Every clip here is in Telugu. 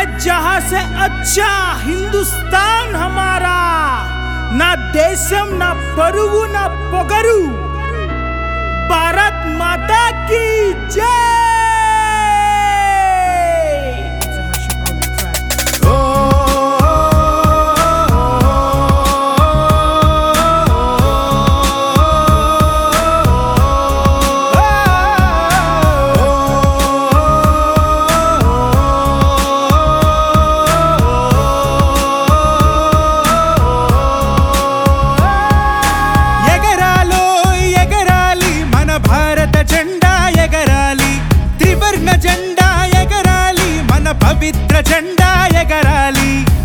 जहां से अच्छा हिंदुस्तान हमारा నా దేశం నా పరువు నా పొగరు భారత్ మాతా కీ జై ఎగరాలో ఎగరాలి మన భారత జెండా ఎగరాలి త్రివర్ణ జెండా ఎగరాలి మన పవిత్ర జెండా ఎగరాలి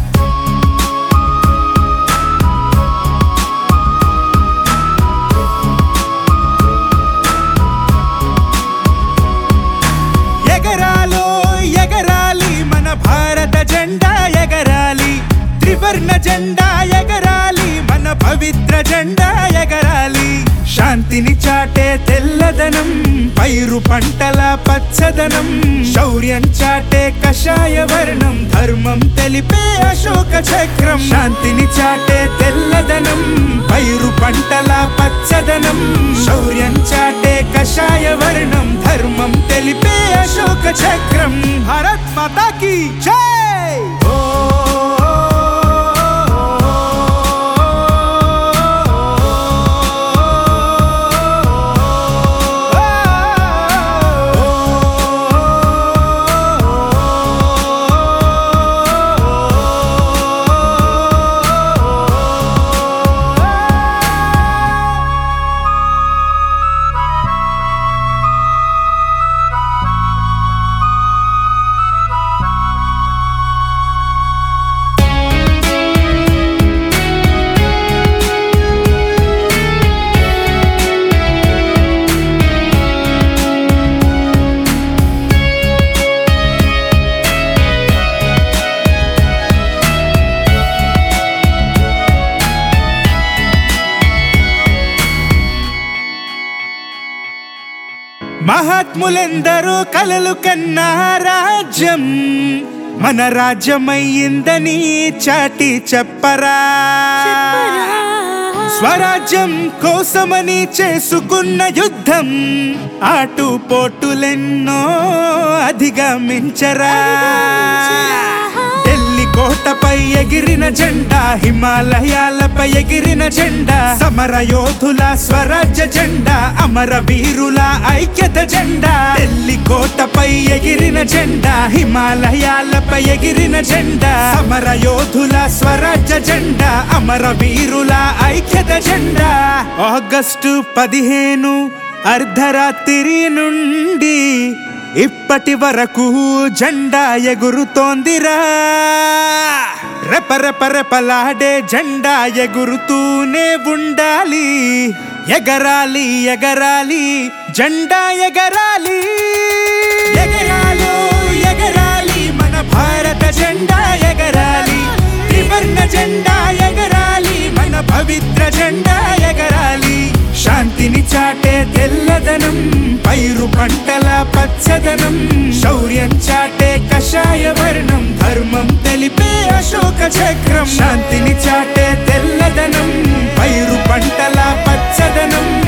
ఎగరాలో ఎగరాలి మన భారత జెండా ఎగరాలి త్రివర్ణ జెండా ఎగరాలి మన పవిత్ర జెండా ఎగరాలి శాంతిని చాటే తెల్లదనం పైరు పంటల పచ్చదనం శౌర్యం చాటే కషాయ వర్ణం ధర్మం తెలిపే అశోక చక్రం శాంతిని చాటే తెల్లదనం పైరు పంటల పచ్చదనం శౌర్యం చాటే కషాయ వర్ణం ధర్మం తెలిపే అశోక చక్రం భారత్ మాతా కీ జై మహాత్ములెందరో కలలు కన్నా రాజ్యం మన రాజ్యమయ్యిందని చాటి చెప్పరా స్వరాజ్యం కోసమని చేసుకున్న యుద్ధం ఆటు పోటులెన్నో అధిగమించరా ఢిల్లీ కోటపై ఎగిరిన జెండా హిమాలయాలపై ఎగిరిన జెండా సమర యోధుల స్వరాజ్య జెండా అమర వీరుల ఐక్యత జెండా ఢిల్లీ కోటపై ఎగిరిన జెండా హిమాలయాలపై ఎగిరిన జెండా సమర యోధుల స్వరాజ్య జెండా అమర వీరుల ఐక్యత జెండా ఆగస్టు పదిహేను అర్ధరాత్రి నుండి ఇప్పటి వరకు జెండా ఎగురుతోందిరా రెపరెప రెపలాడే జెండా ఎగురుతూనే ఉండాలి ఎగరాలి ఎగరాలి జెండా ఎగరాలి ఎగరాలో ఎగరాలి మన భారత జెండా ఎగరాలి త్రివర్ణ జెండా ఎగరాలి మన పవిత్ర జెండా ఎగరాలి శాంతిని చాటే తెల్లదనం పైరు పంటల పచ్చదనం శౌర్యం చాటే కషాయ వర్ణం ధర్మం తెలిపే అశోక చక్రం శాంతిని చాటే తెల్లదనం పైరు పంటల పచ్చదనం